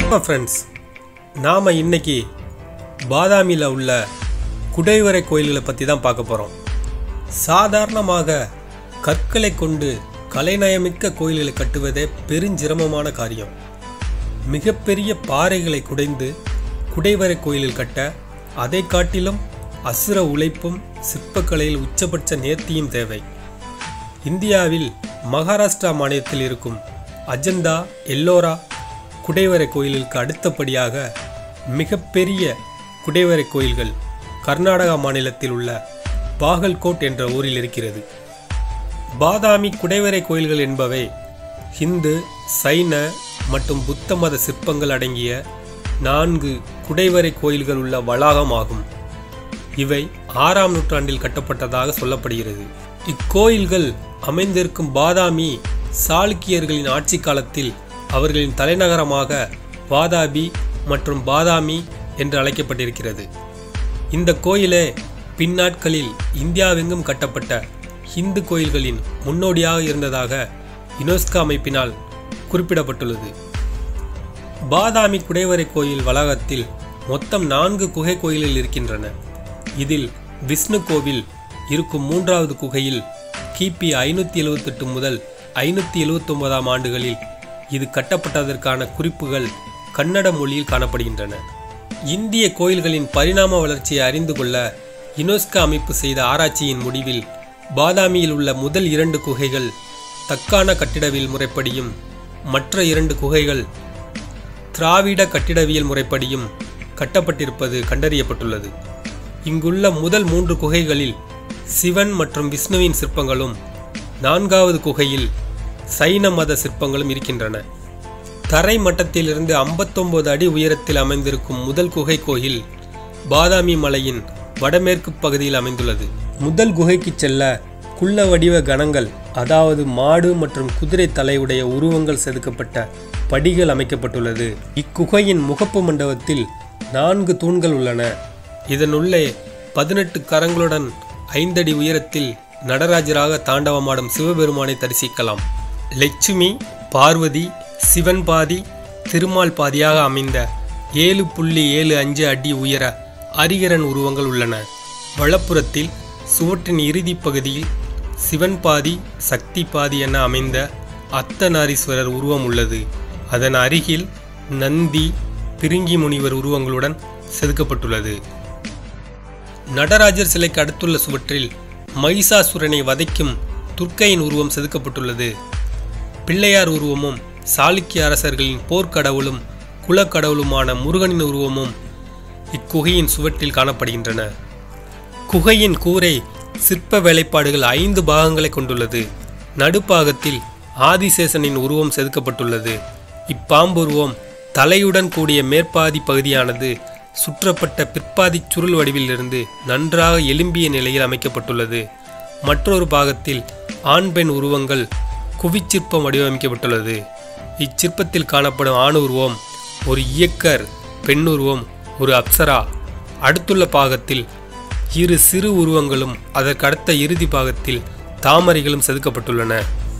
வணக்கம் ஃப்ரெண்ட்ஸ் நாம் இன்னைக்கு பாதாமியில் உள்ள குடைவரை கோயில்களை பற்றி தான் பார்க்க போகிறோம் சாதாரணமாக கற்களை கொண்டு கலைநயமிக்க கோயில்களை கட்டுவதே பெருஞ்சிரமமான காரியம் மிகப்பெரிய பாறைகளை குடைந்து குடைவரை கோயிலில் கட்ட அதை காட்டிலும் அசுர உழைப்பும் சிற்பக்கலையில் உச்சபட்ச நேர்த்தியும் தேவை இந்தியாவில் மகாராஷ்டிரா மாநிலத்தில் இருக்கும் அஜந்தா எல்லோரா குடைவரை கோயிலுக்கு அடுத்தபடியாக மிகப்பெரிய குடைவரை கோயில்கள் கர்நாடகா மாநிலத்தில் உள்ள பாகல்கோட் என்ற ஊரில் இருக்கிறது பாதாமி குடைவரை கோயில்கள் என்பவை ஹிந்து சைன மற்றும் புத்த மத சிற்பங்கள் அடங்கிய நான்கு குடைவரை கோயில்கள் உள்ள வளாகம் ஆகும் இவை ஆறாம் நூற்றாண்டில் கட்டப்பட்டதாக சொல்லப்படுகிறது இக்கோயில்கள் அமைந்திருக்கும் பாதாமி சாளுக்கியர்களின் ஆட்சி காலத்தில் அவர்களின் தலைநகரமாக வாதாபி மற்றும் பாதாமி என்று அழைக்கப்பட்டிருக்கிறது இந்த கோயிலே பின்னாட்களில் இந்தியாவெங்கும் கட்டப்பட்ட ஹிந்து கோயில்களின் முன்னோடியாக இருந்ததாக யுனெஸ்கோ அமைப்பினால் குறிப்பிடப்பட்டுள்ளது பாதாமி குடைவரை கோயில் வளாகத்தில் மொத்தம் நான்கு குகை கோயில்கள் இருக்கின்றன இதில் விஷ்ணு கோவில் இருக்கும் மூன்றாவது குகையில் கிபி ஐநூற்றி எழுவத்தெட்டு முதல் ஐநூற்றி எழுவத்தொன்பதாம் ஆண்டுகளில் இது கட்டப்பட்டதற்கான குறிப்புகள் கன்னட மொழியில் காணப்படுகின்றன இந்திய கோயில்களின் பரிணாம வளர்ச்சியை அறிந்து கொள்ள யுனெஸ்கோ அமைப்பு செய்த ஆராய்ச்சியின் முடிவில் பாதாமியில் உள்ள முதல் இரண்டு குகைகள் தக்கான கட்டிடவியல் முறைப்படியும் மற்ற இரண்டு குகைகள் திராவிட கட்டிடவியல் முறைப்படியும் கட்டப்பட்டிருப்பது கண்டறியப்பட்டுள்ளது இங்குள்ள முதல் மூன்று குகைகளில் சிவன் மற்றும் விஷ்ணுவின் சிற்பங்களும் நான்காவது குகையில் சைன மத சிற்பங்களும் இருக்கின்றன தரை மட்டத்திலிருந்து 59 அடி உயரத்தில் அமைந்திருக்கும் முதல் குகை கோயில் பாதாமி மலையின் வடமேற்கு பகுதியில் அமைந்துள்ளது முதல் குகைக்கு செல்ல குள்ள வடிவ கணங்கள் அதாவது மாடு மற்றும் குதிரை தலையுடைய உருவங்கள் செதுக்கப்பட்ட படிகள் அமைக்கப்பட்டுள்ளது இக்குகையின் முகப்பு மண்டபத்தில் நான்கு தூண்கள் உள்ளன இதனுள்ளே பதினெட்டு கரங்களுடன் ஐந்தடி உயரத்தில் நடராஜராக தாண்டவமாடும் சிவபெருமானை தரிசிக்கலாம் லட்சுமி பார்வதி சிவன் பாதி திருமால் பாதியாக அமைந்த ஏழு புள்ளி ஏழு அஞ்சு அடி உயர அரிகரன் உருவங்கள் உள்ளன வலப்புறத்தில் சுவற்றின் இறுதி பகுதியில் சிவன் பாதி சக்தி பாதி என அமைந்த அர்த்தநாரீஸ்வரர் உருவம் உள்ளது அதன் அருகில் நந்தி பிரிங்கி முனிவர் உருவங்களுடன் செதுக்கப்பட்டுள்ளது நடராஜர் சிலைக்கு அடுத்துள்ள சுவற்றில் மகிஷாசுரனை வதைக்கும் துர்க்கையின் உருவம் செதுக்கப்பட்டுள்ளது பிள்ளையார் உருவமும் சாளுக்கிய அரசர்களின் போர்க்கடவுளும் குலக்கடவுளுமான முருகனின் உருவமும் இக்குகையின் சுவற்றில் காணப்படுகின்றன குகையின் கூரை சிற்ப வேலைப்பாடுகள் ஐந்து பாகங்களை கொண்டுள்ளது நடுப்பாகத்தில் ஆதிசேஷனின் உருவம் செதுக்கப்பட்டுள்ளது இப்பாம்புருவம் தலையுடன் கூடிய மேற்பாதி பகுதியானது சுற்றப்பட்ட பிற்பாதி சுருள் வடிவிலிருந்து நன்றாக எலும்பிய நிலையில் அமைக்கப்பட்டுள்ளது மற்றொரு பாகத்தில் ஆண் பெண் உருவங்கள் குவிச்சிற்பம் வடிவமைக்கப்பட்டுள்ளது இச்சிற்பத்தில் காணப்படும் ஆண் உருவம் ஒரு இயக்கர் பெண் உருவம் ஒரு அப்சரா அடுத்துள்ள பாகத்தில் இரு சிறு உருவங்களும் அதற்கடுத்த இறுதி பாகத்தில் தாமரைகளும் செதுக்கப்பட்டுள்ளன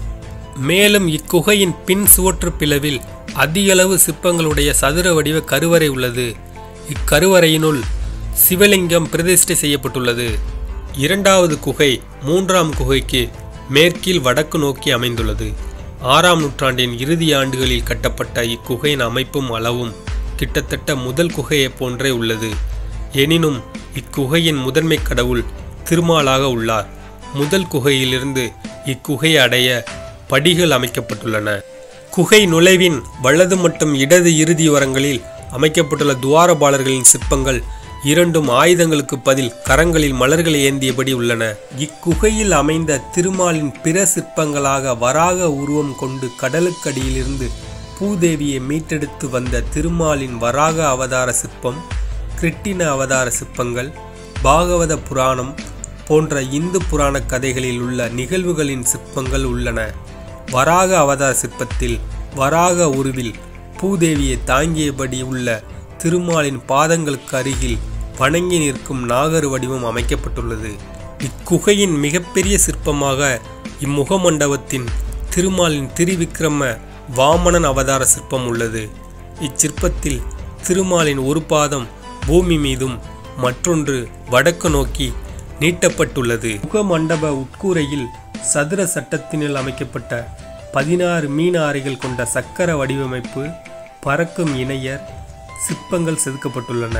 மேலும் இக்குகையின் பின் சுவற்று பிளவில் அதிகளவு சிற்பங்களுடைய சதுர வடிவ கருவறை உள்ளது இக்கருவறையினுள் சிவலிங்கம் பிரதிஷ்டை செய்யப்பட்டுள்ளது இரண்டாவது குகை மூன்றாம் குகைக்கு மேற்கில் வடக்கு நோக்கி அமைந்துள்ளது ஆறாம் நூற்றாண்டின் இறுதி ஆண்டுகளில் கட்டப்பட்ட இக்குகையின் அமைப்பும் அளவும் கிட்டத்தட்ட முதல் குகையைப் போன்றே உள்ளது எனினும் இக்குகையின் முதன்மை கடவுள் திருமாலாக உள்ளார் முதல் குகையிலிருந்து இக்குகையை அடைய படிகள் அமைக்கப்பட்டுள்ளன குகை நுழைவின் வலது மற்றும் இடது இறுதி ஓரங்களில் அமைக்கப்பட்டுள்ள துவாரபாலர்களின் சிற்பங்கள் இரண்டும் ஆயுதங்களுக்கு பதில் கரங்களில் மலர்களை ஏந்தியபடி உள்ளன இக்குகையில் அமைந்த திருமாலின் பிற சிற்பங்களாக வராக உருவம் கொண்டு கடலுக்கடியிலிருந்து பூதேவியை மீட்டெடுத்து வந்த திருமாலின் வராக அவதார சிற்பம் கிருட்டின அவதார சிற்பங்கள் பாகவத புராணம் போன்ற இந்து புராண கதைகளில் உள்ள நிகழ்வுகளின் சிற்பங்கள் உள்ளன வராக அவதார சிற்பத்தில் வராக உருவில் பூதேவியை தாங்கியபடி உள்ள திருமாலின் பாதங்களுக்கு அருகில் வணங்கி நிற்கும் நாகர் வடிவம் அமைக்கப்பட்டுள்ளது இக்குகையின் மிகப்பெரிய சிற்பமாக இம்முக மண்டபத்தின் திருமாலின் திரிவிக்ரம வாமனன் அவதார சிற்பம் உள்ளது இச்சிற்பத்தில் திருமாலின் ஒரு பாதம் பூமி மீதும் மற்றொன்று வடக்கு நோக்கி நீட்டப்பட்டுள்ளது முக மண்டப உட்கூரையில் சதுர சட்டத்தினில் அமைக்கப்பட்ட பதினாறு மீன அறைகள் கொண்ட சக்கர வடிவமைப்பு பறக்கும் இணையர் சிற்பங்கள் செதுக்கப்பட்டுள்ளன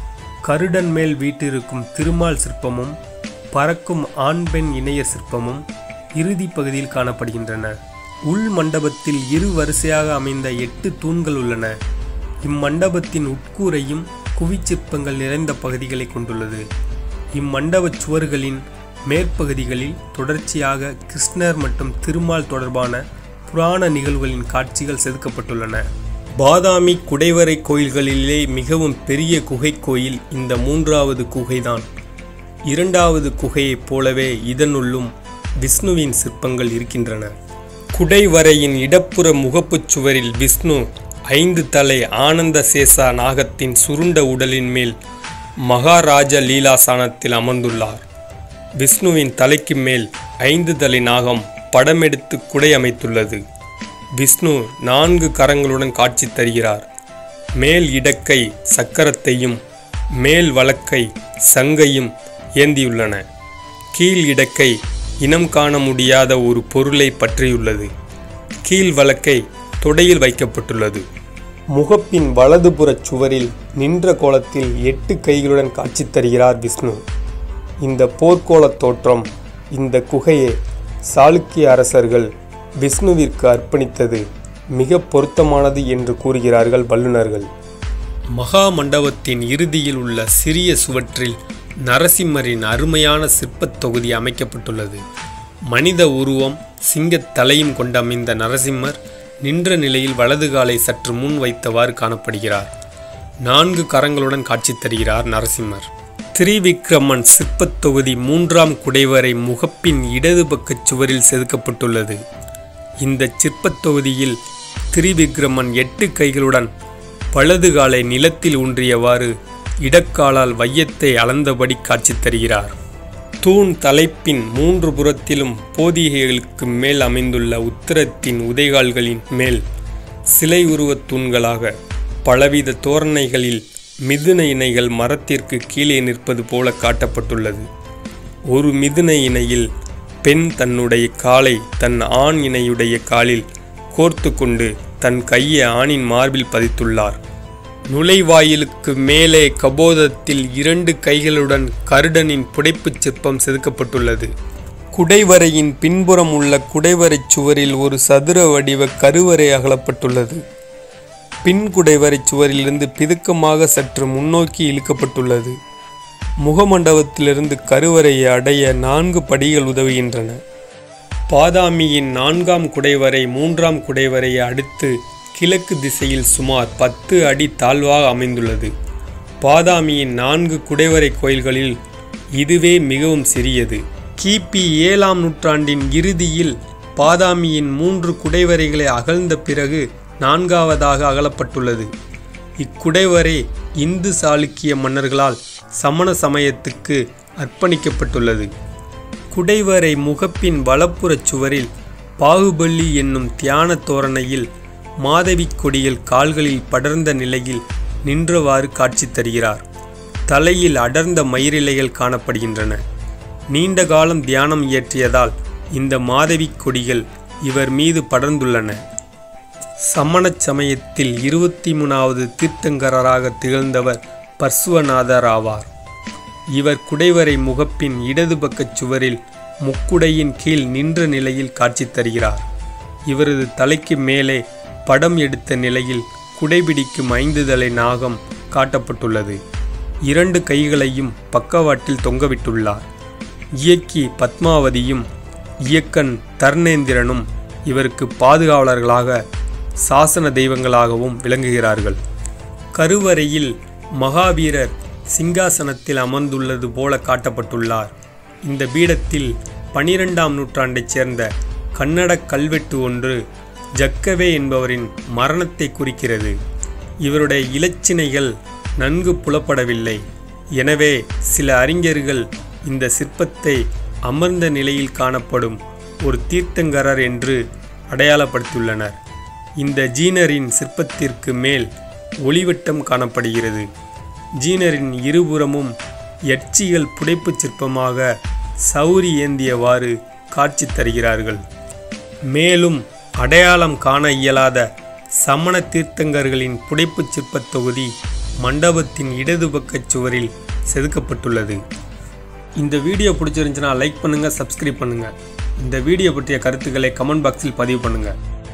கருடன் மேல் வீட்டிருக்கும் திருமால் சிற்பமும் பறக்கும் ஆண் பெண் இணையர் சிற்பமும் இறுதி பகுதியில் காணப்படுகின்றன உள் மண்டபத்தில் இரு வரிசையாக அமைந்த எட்டு தூண்கள் உள்ளன இம்மண்டபத்தின் உட்கூரையும் குவிச்சிற்பங்கள் நிறைந்த பகுதிகளை கொண்டுள்ளது இம்மண்டபச் சுவர்களின் மேற்பகுதிகளில் தொடர்ச்சியாக கிருஷ்ணர் மற்றும் திருமால் தொடர்பான புராண நிகழ்வுகளின் காட்சிகள் செதுக்கப்பட்டுள்ளன பாதாமி குடைவரை கோயில்களிலே மிகவும் பெரிய குகை கோயில் இந்த மூன்றாவது குகைதான் இரண்டாவது குகையைப் போலவே இதனுள்ளும் விஷ்ணுவின் சிற்பங்கள் இருக்கின்றன குடைவரையின் இடப்புற முகப்புச் சுவரில் விஷ்ணு ஐந்து தலை ஆனந்த சேசா நாகத்தின் சுருண்ட உடலின் மேல் மகாராஜ லீலாசானத்தில் அமர்ந்துள்ளார் விஷ்ணுவின் தலைக்கு மேல் ஐந்து தலை நாகம் படமெடுத்து குடை அமைத்துள்ளது விஷ்ணு நான்கு கரங்களுடன் காட்சி தருகிறார் மேல் இடக்கை சக்கரத்தையும் மேல் வலக்கை சங்கையும் ஏந்தியுள்ளன கீழ் இடக்கை இனம் காண முடியாத ஒரு பொருளை பற்றியுள்ளது கீழ் வலக்கை தொடையில் வைக்கப்பட்டுள்ளது முகப்பின் வலதுபுறச் சுவரில் நின்ற கோலத்தில் எட்டு கைகளுடன் காட்சி தருகிறார் விஷ்ணு இந்த போர்க்கோளத் தோற்றம் இந்த குகையை சாளுக்கிய அரசர்கள் விஷ்ணுவிற்கு அர்ப்பணித்தது மிக பொருத்தமானது என்று கூறுகிறார்கள் வல்லுநர்கள் மகா மண்டபத்தின் இறுதியில் உள்ள சிறிய சுவற்றில் நரசிம்மரின் அருமையான சிற்பத் தொகுதி அமைக்கப்பட்டுள்ளது மனித உருவம் சிங்கத் தலையும் கொண்ட அமைந்த நரசிம்மர் நின்ற நிலையில் வலது காலை சற்று முன் வைத்தவாறு காணப்படுகிறார் நான்கு கரங்களுடன் காட்சி தருகிறார் நரசிம்மர் திரிவிக்ரமன் சிற்பத் தொகுதி மூன்றாம் குடைவரை முகப்பின் இடது பக்கச் சுவரில் செதுக்கப்பட்டுள்ளது இந்த சிற்பத் தொகுதியில் திரிவிக்ரமன் எட்டு கைகளுடன் வலது காலை நிலத்தில் ஊன்றியவாறு இடக்காலால் வையத்தை அளந்தபடி காட்சி தருகிறார் தூண் தலைப்பின் மூன்று புறத்திலும் போதிகைகளுக்கு மேல் அமைந்துள்ள உத்தரத்தின் உதைகால்களின் மேல் சிலை உருவத் தூண்களாக பலவித தோரணைகளில் மிதுன இணைகள் மரத்திற்கு கீழே நிற்பது போல காட்டப்பட்டுள்ளது ஒரு மிதுன இணையில் பெண் தன்னுடைய காலை தன் ஆண் இணையுடைய காலில் கோர்த்து கொண்டு தன் கையை ஆணின் மார்பில் பதித்துள்ளார் நுழைவாயிலுக்கு மேலே கபோதத்தில் இரண்டு கைகளுடன் கருடனின் புடைப்புச் சிற்பம் செதுக்கப்பட்டுள்ளது குடைவரையின் பின்புறம் உள்ள குடைவரைச் சுவரில் ஒரு சதுர வடிவ கருவறை அகலப்பட்டுள்ளது பின் குடைவரைச் சுவரிலிருந்து பிதுக்கமாக சற்று முன்னோக்கி இழுக்கப்பட்டுள்ளது முகமண்டபத்திலிருந்து கருவறையை அடைய நான்கு படிகள் உதவுகின்றன பாதாமியின் நான்காம் குடைவரை மூன்றாம் குடைவரையை அடுத்து கிழக்கு திசையில் சுமார் பத்து அடி தாழ்வாக அமைந்துள்ளது பாதாமியின் நான்கு குடைவரை கோயில்களில் இதுவே மிகவும் சிறியது கிபி ஏழாம் நூற்றாண்டின் இறுதியில் பாதாமியின் மூன்று குடைவரைகளை அகழ்ந்த பிறகு நான்காவதாக அகலப்பட்டுள்ளது இக்குடைவரை இந்து சாளுக்கிய மன்னர்களால் சமண சமயத்துக்கு அர்ப்பணிக்கப்பட்டுள்ளது குடைவரை முகப்பின் வலப்புறச் சுவரில் பாகுபலி என்னும் தியான தோரணையில் மாதவி கொடிகள் கால்களில் படர்ந்த நிலையில் நின்றவாறு காட்சி தருகிறார் தலையில் அடர்ந்த மயிரிலைகள் காணப்படுகின்றன நீண்ட காலம் தியானம் இயற்றியதால் இந்த மாதவி கொடிகள் இவர் மீது படர்ந்துள்ளன சமணச் சமயத்தில் இருபத்தி மூணாவது தீர்த்தங்கரராக திகழ்ந்தவர் பர்சுவநாதர் ஆவார் இவர் குடைவரை முகப்பின் இடது பக்கச் சுவரில் முக்குடையின் கீழ் நின்ற நிலையில் காட்சி தருகிறார் இவரது தலைக்கு மேலே படம் எடுத்த நிலையில் குடைபிடிக்கும் ஐந்து தலை நாகம் காட்டப்பட்டுள்ளது இரண்டு கைகளையும் பக்கவாட்டில் தொங்கவிட்டுள்ளார் இயக்கி பத்மாவதியும் இயக்கன் தர்ணேந்திரனும் இவருக்கு பாதுகாவலர்களாக சாசன தெய்வங்களாகவும் விளங்குகிறார்கள் கருவறையில் மகாவீரர் சிங்காசனத்தில் அமர்ந்துள்ளது போல காட்டப்பட்டுள்ளார் இந்த பீடத்தில் பனிரெண்டாம் நூற்றாண்டைச் சேர்ந்த கன்னடக் கல்வெட்டு ஒன்று ஜக்கவே என்பவரின் மரணத்தை குறிக்கிறது இவருடைய இலச்சினைகள் நன்கு புலப்படவில்லை எனவே சில அறிஞர்கள் இந்த சிற்பத்தை அமர்ந்த நிலையில் காணப்படும் ஒரு தீர்த்தங்கரர் என்று அடையாளப்படுத்தியுள்ளனர் இந்த ஜீனரின் சிற்பத்திற்கு மேல் ஒளிவட்டம் காணப்படுகிறது ஜீனரின் இருபுறமும் எட்சிகள் புடைப்புச் சிற்பமாக சௌரி ஏந்தியவாறு காட்சி தருகிறார்கள் மேலும் அடையாளம் காண இயலாத சமண தீர்த்தங்கர்களின் புடைப்புச் சிற்பத் தொகுதி மண்டபத்தின் இடது பக்கச் சுவரில் செதுக்கப்பட்டுள்ளது இந்த வீடியோ பிடிச்சிருந்துச்சுன்னா லைக் பண்ணுங்கள் சப்ஸ்கிரைப் பண்ணுங்கள் இந்த வீடியோ பற்றிய கருத்துக்களை கமெண்ட் பாக்ஸில் பதிவு பண்ணுங்கள்